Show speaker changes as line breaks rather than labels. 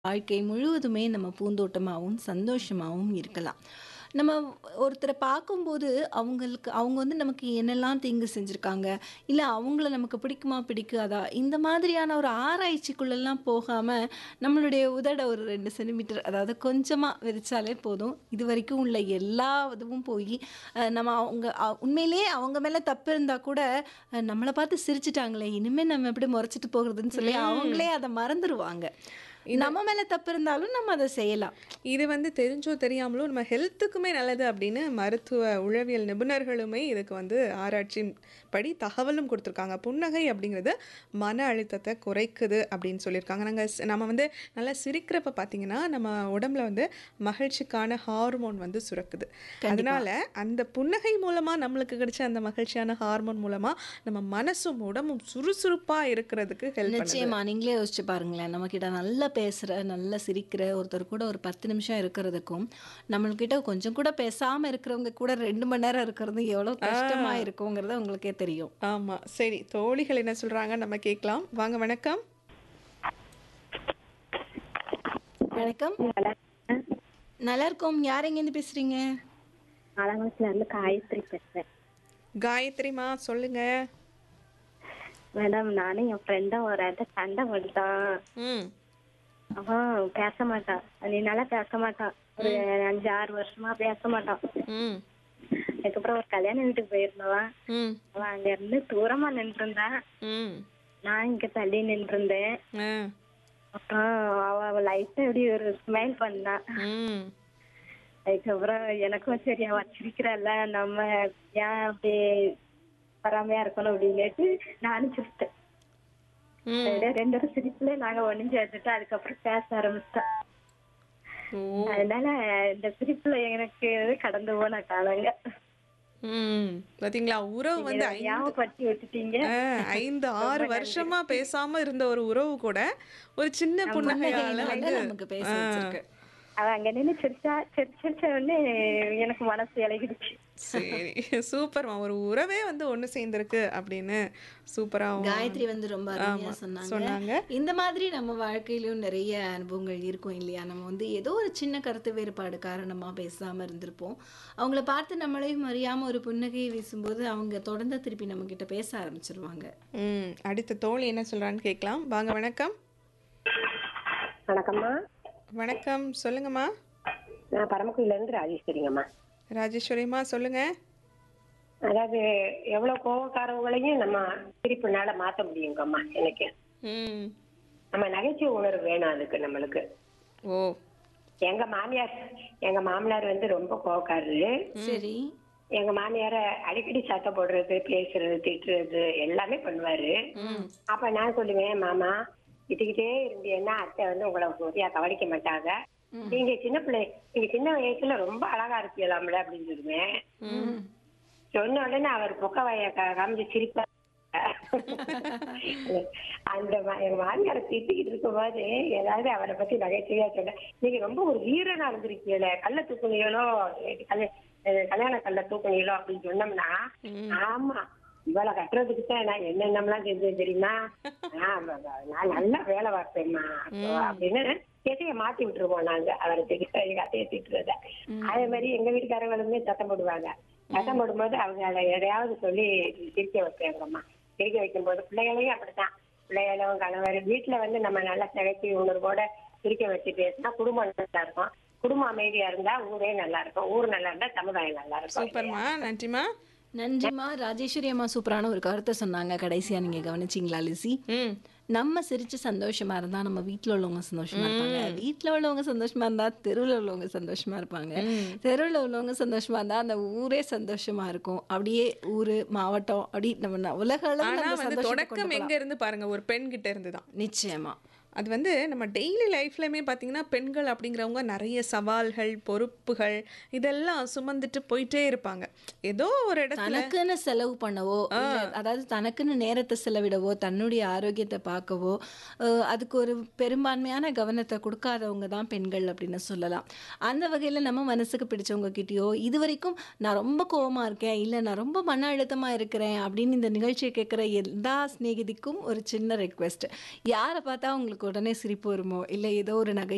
வாழ்க்கை முழுவதுமே நம்ம பூந்தோட்டமாவும், சந்தோஷமாவும் இருக்கலாம். நம்ம ஒருத்தர பார்க்கும்போது, அவங்களுக்கு அவங்க வந்து நமக்கு என்னெல்லாம் தீங்கு செஞ்சிருக்காங்க, இல்ல அவங்கள நமக்கு பிடிக்குமா, பிடிக்காதா, இந்த மாதிரியான ஒரு ஆராய்ச்சிக்குள்ளலாம் போகாம, நம்மளுடைய உதட ஒரு 2 சென்டிமீட்டர் அதாவது கொஞ்சமா விரிச்சாலே போதும். இதுவரைக்கும் உள்ள எல்லா இதுவும் போயி, அ நம்ம அவங்க அ உண்மையிலேயே அவங்க மேல தப்பு இருந்தா கூட, அ நம்மள பார்த்து சிரிச்சுட்டாங்களே, இனிமே நம்ம எப்படி முறைச்சிட்டு போகுறதுன்னு சொல்லி
ம்.
அவங்களே அத மறந்துருவாங்க.
இது
நம்ம மேல தப்பு இருந்தாலும் நம்ம அத செய்யலாம்.
இது வந்து தெரிஞ்சோ தெரியாமலோ நம்ம ஹெல்த்துக்குமே நல்லது அப்படின்னு மருத்துவ உளவியல் நிபுணர்களுமே இதுக்கு வந்து ஆராய்ச்சியின் படி தகவலும் கொடுத்துருக்காங்க. புன்னகை அப்படிங்கிறது மன அழுத்தத்தை குறைக்குது அப்படின்னு சொல்லியிருக்காங்க. நாங்க ஸ் நம்ம வந்து நல்லா சிரிக்கிறப்ப பார்த்தீங்கன்னா, நம்ம உடம்புல வந்து மகிழ்ச்சிக்கான ஹார்மோன் வந்து சுரக்குது.
கண்டிப்பா.
அதனால அந்த புன்னகை மூலமா நம்மளுக்கு கிடைச்ச அந்த மகிழ்ச்சியான ஹார்மோன் மூலமா நம்ம மனசும், உடம்பும் சுறுசுறுப்பா இருக்கிறதுக்கு ஹெல்ப் பண்ணுது.
நிச்சயமா. நீங்களே யோசிச்சு பாருங்களேன். நம்மகிட்ட நல்லா பேசுற, நல்லா சிரிக்கிற ஒருத்தர் கூட ஒரு 10 நிமிஷம் இருக்கிறதுக்கும், நம்மள்கிட்ட கொஞ்சம் கூட பேசாம இருக்கிறவங்க கூட 2 மணி நேரம் இருக்கிறது எவ்வளோ
ஆ.
கஷ்டமா இருக்குங்கிறது உங்களுக்கே தெரியும்.
ஆமா. சரி. தோழிகள் என்ன சொல்றாங்க நம்ம கேட்கலாம். வாங்க வணக்கம்.
வணக்கம். நல்லா இருக்கோம். யார் எங்கேருந்து பேசுறீங்க?
ஆலங்குளத்துல இருந்து காயத்ரி பேசுறேன்
காயத்ரிமா சொல்லுங்க.
மேடம் நானும் என் ஃப்ரெண்டும் ஒரு இடத்துல சண்டை போட்டுட்டோம்
ம்.
அவன் பேச மாட்டான் நீ நல்லா பேச மாட்டான் ஒரு அஞ்சு ஆறு வருஷமா பேச மாட்டான்
ம்.
அதுக்கப்புறம் ஒரு கல்யாண வீட்டுக்கு போயிருந்தவன்
ம்.
அவன் அங்க இருந்து தூரமா நின்று இருந்தான்
ம்.
நான் இங்க தள்ளி நின்று இருந்தேன்
ஆ.
அப்புறம் அவ அவ லைட்டா இப்படி ஒரு ஸ்மைல் பண்ணான்
ம்.
அதுக்கப்புறம் எனக்கும் சரி அவ சிரிக்கிறாள்ல நம்ம ஏன் அப்படி பொறாமையா இருக்கணும் அப்படின்னுட்டு நானும் சிரிச்சிட்டேன்
ம்.
ரெண்டு- ரெண்டு பேரும் சிரிப்புல நாங்க ஒளிஞ்சு வச்சுட்டு அதுக்கப்புறம் பேச ஆரம்பிச்சிட்டோம்
ஓ.
அதனால இந்த சிரிப்புல எனக்கு கடந்து போன காலங்க
ம். பாத்தீங்களா உறவு
நீங்க
வந்து
இதை
ஐந்து
ஞாபகப்படுத்தி விட்டுட்டீங்க
ஆ, ஐந்து ஆறு வருஷமா பேசாம இருந்த ஒரு உறவு கூட ஒரு சின்ன புன்னகையால
புன்னகையினால
வந்து
நமக்கு பேச
ஆ.
வச்சிருக்கு.
அவ அங்க நின்னு சிரிச்சா சிரிச்சு சிரிச்ச உடனே எனக்கு மனசு இலகிடுச்சு
சரி சூப்பர்மா ஒரு உறவே வந்து ஒண்ணு சேர்ந்திருக்கு அப்படின்னு சூப்பரா
காயத்ரி வந்து ரொம்ப அருமையா
ஆமா,
சொன்னாங்க.
சொன்னாங்க.
இந்த மாதிரி நம்ம வாழ்க்கையிலயும் நிறைய அனுபவங்கள் இருக்கும் இல்லையா? நம்ம வந்து ஏதோ ஒரு சின்ன கருத்து வேறுபாடு காரணமா பேசாம இருந்திருப்போம். அவங்கள பார்த்து நம்மளையும் அறியாம ஒரு புன்னகையை வீசும்போது, அவங்க தொடர்ந்து திருப்பி நம்ம கிட்ட பேச ஆரம்பிச்சிருவாங்க.
ம் அடுத்த தோழி என்ன சொல்றான்னு கேட்கலாம் வாங்க வணக்கம்
வணக்கம்மா
வணக்கம் சொல்லுங்கம்மா
நான் பரமக்குடியில இருந்து ராஜேஸ்வரிங்கம்மா
ராஜேஸ்வரிம்மா சொல்லுங்க
அதாவது எவ்வளவு கோவக்காரவங்களையும் நம்ம சிரிப்புனால மாத்த முடியுங்கம்மா எனக்கு
ம்
நம்ம நகைச்சுவை உணர்வு வேணும் அதுக்கு நம்மளுக்கு
ஓ
எங்க மாமியார் எங்க மாமனார் வந்து ரொம்ப கோவக்காரரு
சரி.
எங்க மாமியார அடிக்கடி சத்தம் போடுறது பேசுறது திட்டுறது எல்லாமே பண்ணுவாரு அப்ப நான் சொல்லுவேன் மாமா திட்டிக்கிட்டே இருந்தீங்கன்னா அத்தை வந்து உங்களை சரியா கவனிக்க மாட்டாங்க நீங்க சின்ன பிள்ளை நீங்க சின்ன வயசுல ரொம்ப அழகா இருப்பீங்களாம்ல அப்படின்னு சொல்லுவேன்
ம்
சொன்ன உடனே அவர் புக்கவாய காமிச்சு சிரிப்பா அந்த மா- எங்க மாமியாரை திட்டிக்கிட்டு இருக்கும்போது ஏதாவது அவரை பத்தி நகைச்சுவையா சொன்ன நீங்க ரொம்ப ஒரு வீரனா இருந்திருக்கீங்களே கல்ல தூக்குனீங்களோ கல்ல அஹ் கல்யாண கல்ல தூக்குனீங்களோ அப்படின்னு சொன்னோம்னா ஆமா இவளை கட்டுறதுக்கு தான் நான் என்னென்னலாம் செஞ்சேன் தெரியுமா ஆஹ் வ- வ- நான் நல்லா வேலை பார்ப்பேம்மா அப்போ அப்படின்னு திசையை மாத்தி விட்டுருவோம் நாங்க அவரை திட்ட எங்க அத்தையை திட்டுறத அதே மாதிரி எங்க வீட்டுக்காரங்களுமே சத்தம் போடுவாங்க சத்தம் போடும்போது அவங்க அதை எதையாவது சொல்லி சிரிக்க வைப்பாங்கம்மா சிரிக்க வைக்கும்போது பிள்ளைகளையும் அப்படித்தான் பிள்ளைகளும் கணவர் வீட்டுல வந்து நம்ம நல்ல நகைச்சுவை உணர்வோட சிரிக்க வச்சு பேசினா குடும்பம் நல்லா இருக்கும் குடும்பம் அமைதியா இருந்தா ஊரே நல்லா இருக்கும் ஊர் நல்லா இருந்தா சமுதாயம் நல்லா இருக்கும்
சூப்பர்மா நன்றிம்மா
நன்றிம்மா. ராஜேஸ்வரி அம்மா சூப்பரான ஒரு கருத்தை சொன்னாங்க. கடைசியா நீங்க கவனிச்சீங்களா லிஸி?
ம்
நம்ம சிரிச்சு சந்தோஷமா இருந்தா நம்ம வீட்ல உள்ளவங்க சந்தோஷமா இருப்பாங்க. வீட்ல உள்ளவங்க சந்தோஷமா இருந்தா தெருவுல உள்ளவங்க சந்தோஷமா இருப்பாங்க. தெருவுல உள்ளவங்க சந்தோஷமா இருந்தா அந்த ஊரே சந்தோஷமா இருக்கும். அப்படியே ஊரு, மாவட்டம் அப்படி நம்ம ந- உலக அளவுல
ஆனா
அந்த
வந்து
சந்தோஷத்தை கொண்டு
தொடக்கம் எங்க
போலாம்.
இருந்து பாருங்க ஒரு பெண் கிட்ட இருந்து தான்
நிச்சயமா.
அது வந்து நம்ம டெய்லி லைஃப்லையுமே பார்த்தீங்கன்னா பெண்கள் அப்படிங்கிறவங்க நிறைய சவால்கள் பொறுப்புகள் இதெல்லாம் சுமந்துட்டு போயிட்டே இருப்பாங்க ஏதோ ஒரு இடத்துல
தனக்குன்னு செலவு பண்ணவோ இல்ல அதாவது தனக்குன்னு நேரத்தை செலவிடவோ தன்னுடைய ஆரோக்கியத்தை பார்க்கவோ அஹ், அதுக்கு ஒரு பெரும்பான்மையான கவனத்தை கொடுக்காதவங்க தான் பெண்கள் அப்படின்னு சொல்லலாம் அந்த வகையில் நம்ம மனசுக்கு பிடிச்சவங்க கிட்டயோ இது வரைக்கும் நான் ரொம்ப கோவமா இருக்கேன் இல்லை நான் ரொம்ப மன அழுத்தமா இருக்கிறேன் அப்படின்னு இந்த நிகழ்ச்சியை கேட்குற எல்லா சிநேகிதிக்கும் ஒரு சின்ன ரெக்வெஸ்ட் யாரை பார்த்தா உங்களுக்கு உடனே சிரிப்பு வருமோ இல்லை ஏதோ ஒரு நகை